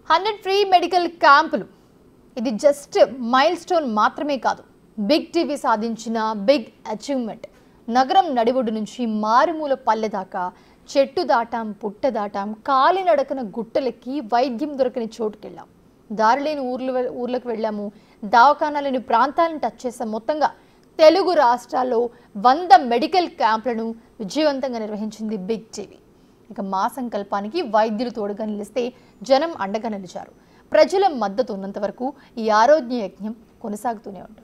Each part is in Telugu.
హండ్రెడ్ ఫ్రీ మెడికల్ క్యాంపులు ఇది జస్ట్ మైల్ స్టోన్ మాత్రమే కాదు బిగ్ టీవీ సాధించిన బిగ్ అచీవ్మెంట్ నగరం నడిబొడ్డు నుంచి మారుమూల పల్లె దాకా చెట్టు దాటాం పుట్ట దాటాం కాలినడకన గుట్టలెక్కి వైద్యం దొరకని చోటుకెళ్ళాం దారిలేని ఊర్లు ఊర్లకు వెళ్ళాము దవాఖానా లేని ప్రాంతాలను టచ్ చేసాం మొత్తంగా తెలుగు రాష్ట్రాల్లో వంద మెడికల్ క్యాంపులను విజయవంతంగా నిర్వహించింది బిగ్ టీవీ ఇక మా సంకల్పానికి వైద్యులు తోడుగా నిలిస్తే జనం అండగా నిలిచారు ప్రజల మద్దతు ఉన్నంత వరకు ఈ ఆరోగ్య యజ్ఞం కొనసాగుతూనే ఉంటుంది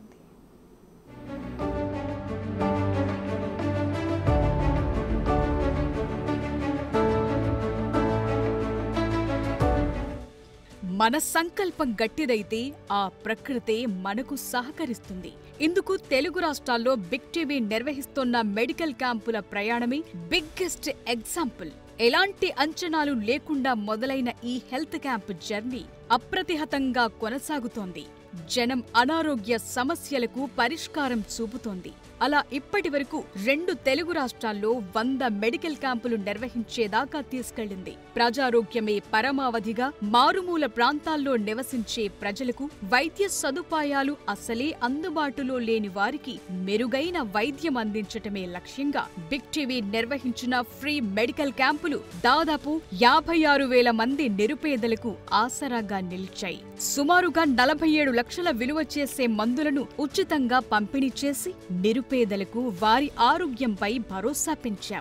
మన సంకల్పం గట్టిదైతే ఆ ప్రకృతే మనకు సహకరిస్తుంది ఇందుకు తెలుగు రాష్ట్రాల్లో బిగ్ టీవీ నిర్వహిస్తున్న మెడికల్ క్యాంపుల ప్రయాణమే బిగ్గెస్ట్ ఎగ్జాంపుల్ ఎలాంటి అంచనాలు లేకుండా మొదలైన ఈ హెల్త్ క్యాంప్ జర్నీ అప్రతిహతంగా కొనసాగుతోంది జనం అనారోగ్య సమస్యలకు పరిష్కారం చూపుతోంది అలా ఇప్పటి వరకు రెండు తెలుగు రాష్ట్రాల్లో వంద మెడికల్ క్యాంపులు నిర్వహించేదాకా తీసుకెళ్లింది ప్రజారోగ్యమే పరమావధిగా మారుమూల ప్రాంతాల్లో నివసించే ప్రజలకు వైద్య సదుపాయాలు అసలే అందుబాటులో లేని వారికి మెరుగైన వైద్యం అందించటమే లక్ష్యంగా బిగ్ టీవీ నిర్వహించిన ఫ్రీ మెడికల్ క్యాంపులు దాదాపు యాభై ఆరు వేల మంది నిరుపేదలకు ఆసరాగా నిలిచాయి సుమారుగా నలభై ఏడు లక్షల విలువ చేసే మందులను ఉచితంగా పంపిణీ చేసి నిరుపేదలకు వారి ఆరోగ్యంపై భరోసా పెంచాం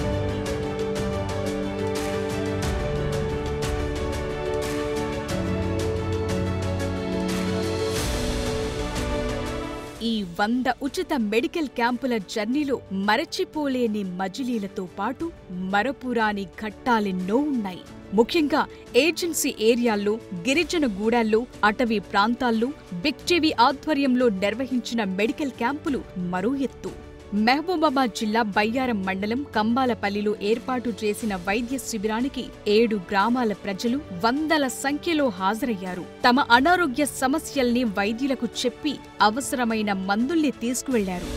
ఈ వంద ఉచిత మెడికల్ క్యాంపుల జర్నీలో మరచిపోలేని మజిలీలతో పాటు మరపురాని ఘట్టాలెన్నో ఉన్నాయి ముఖ్యంగా ఏజెన్సీ ఏరియాల్లో గిరిజన గూడాల్లో అటవీ ప్రాంతాల్లో బిగ్ టీవీ ఆధ్వర్యంలో నిర్వహించిన మెడికల్ క్యాంపులు మరో ఎత్తు మహబూబాబాద్ జిల్లా బయ్యారం మండలం కంబాలపల్లిలో ఏర్పాటు చేసిన వైద్య శిబిరానికి ఏడు గ్రామాల ప్రజలు వందల సంఖ్యలో హాజరయ్యారు తమ అనారోగ్య సమస్యల్ని వైద్యులకు చెప్పి అవసరమైన మందుల్ని తీసుకువెళ్లారు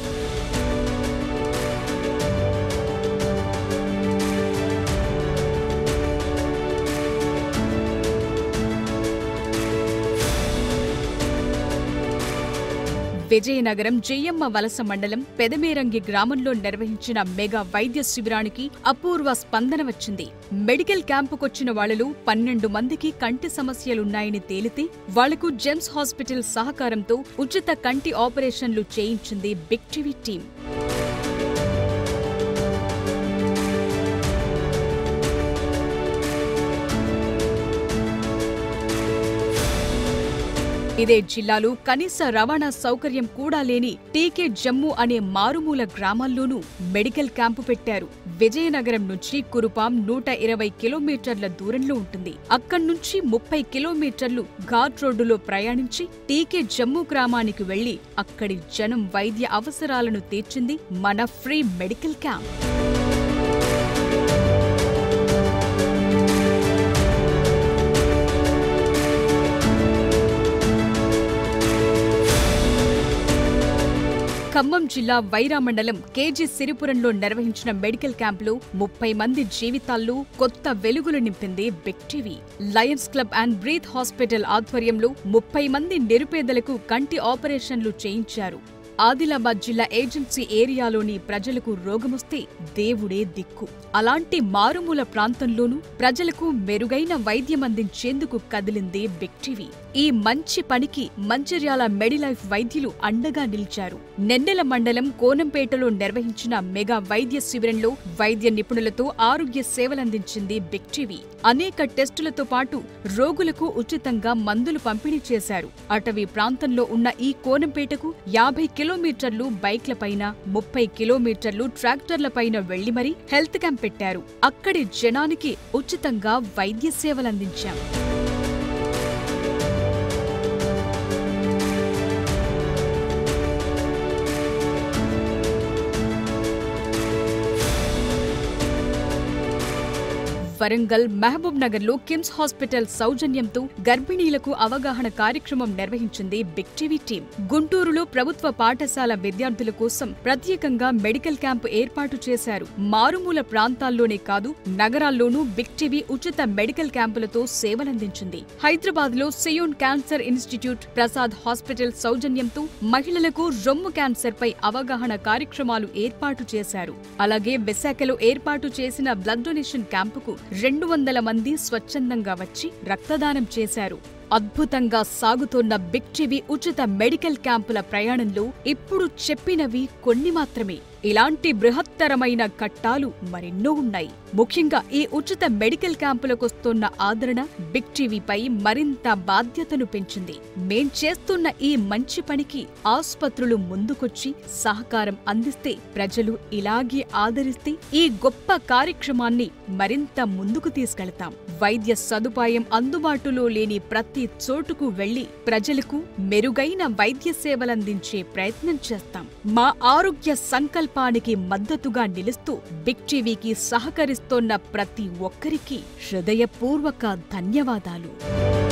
విజయనగరం జయమ్మ వలస మండలం పెదమేరంగి గ్రామంలో నిర్వహించిన మెగా వైద్య శిబిరానికి అపూర్వ స్పందన వచ్చింది మెడికల్ క్యాంపుకొచ్చిన వాళ్లలో పన్నెండు మందికి కంటి సమస్యలున్నాయని తేలితే వాళ్లకు జెమ్స్ హాస్పిటల్ సహకారంతో ఉచిత కంటి ఆపరేషన్లు చేయించింది బిగ్ టీవీ టీం ఇదే జిల్లాలో కనీస రవాణా సౌకర్యం కూడా లేని టీకే జమ్ము అనే మారుమూల గ్రామాల్లోనూ మెడికల్ క్యాంపు పెట్టారు విజయనగరం నుంచి కురుపాం నూట ఇరవై కిలోమీటర్ల దూరంలో ఉంటుంది అక్కడి నుంచి ముప్పై కిలోమీటర్లు ఘాట్ రోడ్డులో ప్రయాణించి టీకే జమ్ము గ్రామానికి వెళ్లి అక్కడి జనం వైద్య అవసరాలను తీర్చింది మన ఫ్రీ మెడికల్ క్యాంప్ ఖమ్మం జిల్లా వైరా మండలం కేజీ సిరిపురంలో నిర్వహించిన మెడికల్ క్యాంపులో ముప్పై మంది జీవితాల్లో కొత్త వెలుగులు నింపింది big TV lions club and breath hospital ఆధ్వర్యంలో ముప్పై మంది నిరుపేదలకు కంటి ఆపరేషన్లు చేయించారు ఆదిలాబాద్ జిల్లా ఏజెన్సీ ఏరియాలోని ప్రజలకు రోగమొస్తే దేవుడే దిక్కు అలాంటి మారుమూల ప్రాంతంలోనూ ప్రజలకు మెరుగైన వైద్యం అందించేందుకు కదిలింది బిగ్ టీవీ ఈ మంచి పనికి మంచిర్యాల మెడిలైఫ్ వైద్యులు అండగా నిలిచారు నెన్నెల మండలం కోనంపేటలో నిర్వహించిన మెగా వైద్య శిబిరంలో వైద్య నిపుణులతో ఆరోగ్య సేవలందించింది బిగ్ టీవీ అనేక టెస్టులతో పాటు రోగులకు ఉచితంగా మందులు పంపిణీ చేశారు అటవీ ప్రాంతంలో ఉన్న ఈ కోనంపేటకు యాభై కిలోమీటర్లు బైక్లపైన ముప్పై కిలోమీటర్లు ట్రాక్టర్లపైన వెళ్లి మరీ హెల్త్ క్యాంప్ పెట్టారు అక్కడి జనానికి ఉచితంగా వైద్య సేవలందించాం వరంగల్ మహబూబ్ నగర్ లో కిమ్స్ హాస్పిటల్ సౌజన్యంతో గర్భిణీలకు అవగాహన కార్యక్రమం నిర్వహించింది బిగ్ టీవీ టీం గుంటూరులో ప్రభుత్వ పాఠశాల విద్యార్థుల కోసం ప్రత్యేకంగా మెడికల్ క్యాంపు ఏర్పాటు చేశారు మారుమూల ప్రాంతాల్లోనే కాదు నగరాల్లోనూ బిగ్ టీవీ ఉచిత మెడికల్ క్యాంపులతో సేవలందించింది హైదరాబాద్ లో Zion cancer institute Prasad hospital సౌజన్యంతో మహిళలకు రొమ్ము క్యాన్సర్ పై అవగాహన కార్యక్రమాలు ఏర్పాటు చేశారు అలాగే విశాఖలో ఏర్పాటు చేసిన బ్లడ్ డొనేషన్ క్యాంపుకు రెండు వందల మంది స్వచ్ఛందంగా వచ్చి రక్తదానం చేశారు అద్భుతంగా సాగుతోన్న బిగ్ టీవీ ఉచిత మెడికల్ క్యాంపుల ప్రయాణంలో ఇప్పుడు చెప్పినవి కొన్ని మాత్రమే ఇలాంటి బృహత్తరమైన కట్టాలు మరెన్నో ఉన్నాయి ముఖ్యంగా ఈ ఉచిత మెడికల్ క్యాంపులకొస్తున్న ఆదరణ బిగ్ టీవీపై మరింత బాధ్యతను పెంచింది మేం చేస్తున్న ఈ మంచి పనికి ఆస్పత్రులు ముందుకొచ్చి సహకారం అందిస్తే ప్రజలు ఇలాగే ఆదరిస్తే ఈ గొప్ప కార్యక్రమాన్ని మరింత ముందుకు తీసుకెళతాం వైద్య సదుపాయం అందుబాటులో లేని ప్రతి చోటుకు వెళ్లి ప్రజలకు మెరుగైన వైద్య సేవలందించే ప్రయత్నం చేస్తాం మా ఆరోగ్య సంకల్పానికి మద్దతుగా నిలుస్తూ బిగ్ టీవీకి సహకరిస్తోన్న ప్రతి ఒక్కరికి హృదయపూర్వక ధన్యవాదాలు